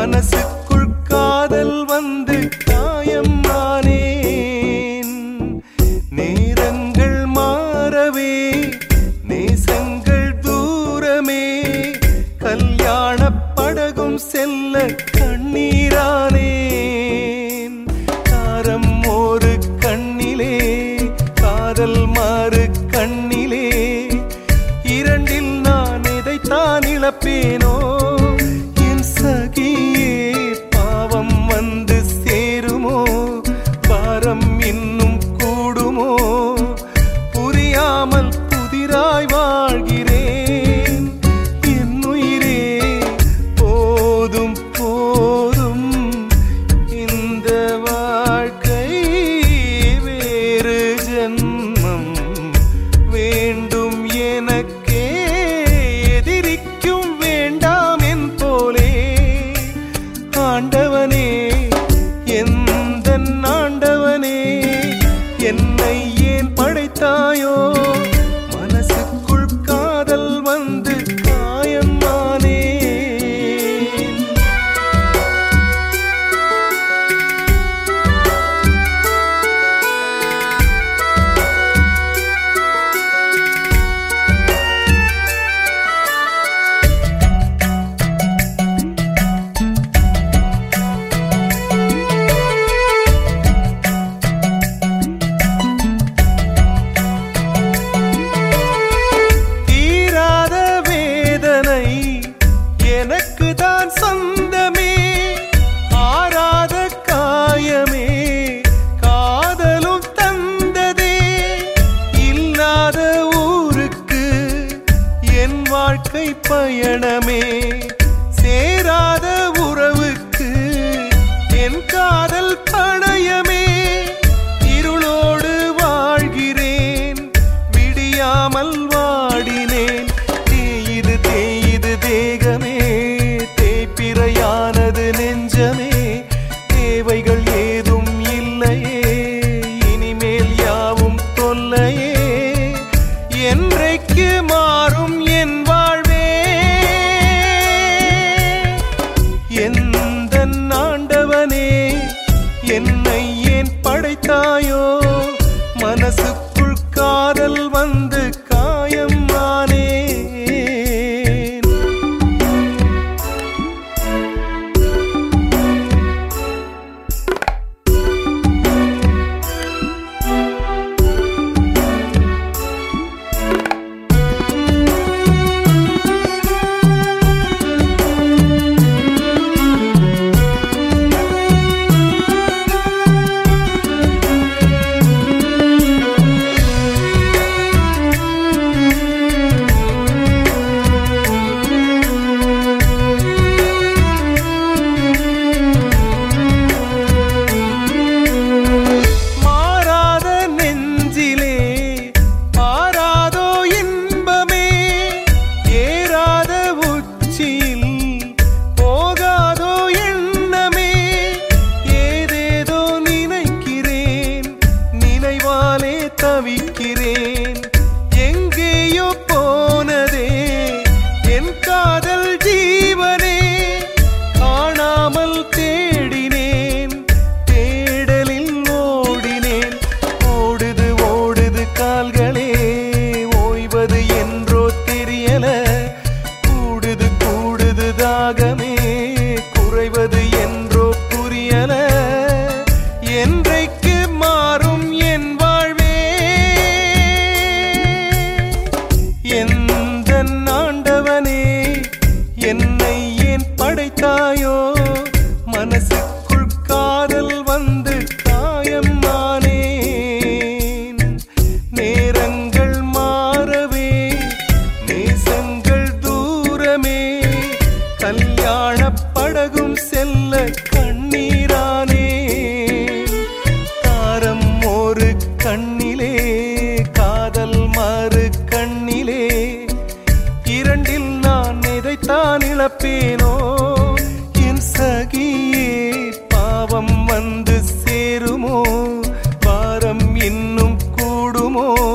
மனசுக்குள் காதல் வந்து காயம் ஆனேன் நேரங்கள் மாறவே நேசங்கள் தூரமே கல்யாண படகும் செல்ல கண்ணீரானேன் காரம் ஒரு கண்ணிலே காதல் மாறு கண்ணிலே இரண்டில் நான் எதைத்தான் இழப்பேனோ என் சகியே பாவம் வந்து சேருமோ பாரம் இன்னும் கூடுமோ புரியாமல் புதிராய் வாழ்கிறேன் என் உயிரே போதும் போதும் இந்த வாழ்க்கை வேறு ஜன்மம் வேண்டும் எனக்கே எதிரிக்கும் வேண்டாம் என் போலே ஆண்டவனே எந்த ஆண்டவனே என்னை ஏன் படைத்தாயோ மனசுக்குள் காதல் வந்து காயமானே தீராத வேதனை எனக்கு தான் சொந்தமே ஆறாத காயமே காதலும் தந்ததே இல்லாத ஊருக்கு என் வாழ்க்கை பயணமே சேராத உறவுக்கு என் காதல் பணயமே இருளோடு வாழ்கிறேன் விடியாமல் வாடினேன் தேயுது தேயுது தேகமே தேய்பிறையானது நெஞ்சமே தேவைகள் ஏதும் இல்லையே இனிமேல் யாவும் தொல்லையே என்றைக்கு மாறும் என் வாழ்வே எந்த ஆண்டவனே என்னை ஏன் படைத்தாயோ மனசுக்குள் காதல் வந்து காயம் ஆனேன் மாறாத நெஞ்சிலே மாறாதோ இன்பமே ஏறாத உச்சியில் போகாதோ எண்ணமே ஏதேதோ நினைக்கிறேன் நினைவாலே தவிக்கிறேன் எங்கேயோ போனதே என் காதல் ஜீவனே காணாமல் தேடினேன் தேடலில் ஓடினேன் ஓடுது ஓடுது கால்களே ஓய்வது என்றோ தெரியல கூடுது கூடுது தாகமே குறைவது என்றோ புரியல என்றைக்கு மாறும் என் வாழ்வே எந்த ஆண்டவனே என்னை ஏன் படைத்தாயோ மனசுக்குள் காதல் வந்து காயம் ஆனேன் நேரங்கள் மாறவே நேசங்கள் தூரமே கல்யாண படகும் செல்ல கண்ணீரானேன் காரம் ஒரு கண்ணிலே காதல் மறு கண்ணிலே இரண்டில் நான் எதைத்தான் இழப்பேனோ என் சகியே பாவம் வந்து சேருமோ பாரம் இன்னும் கூடுமோ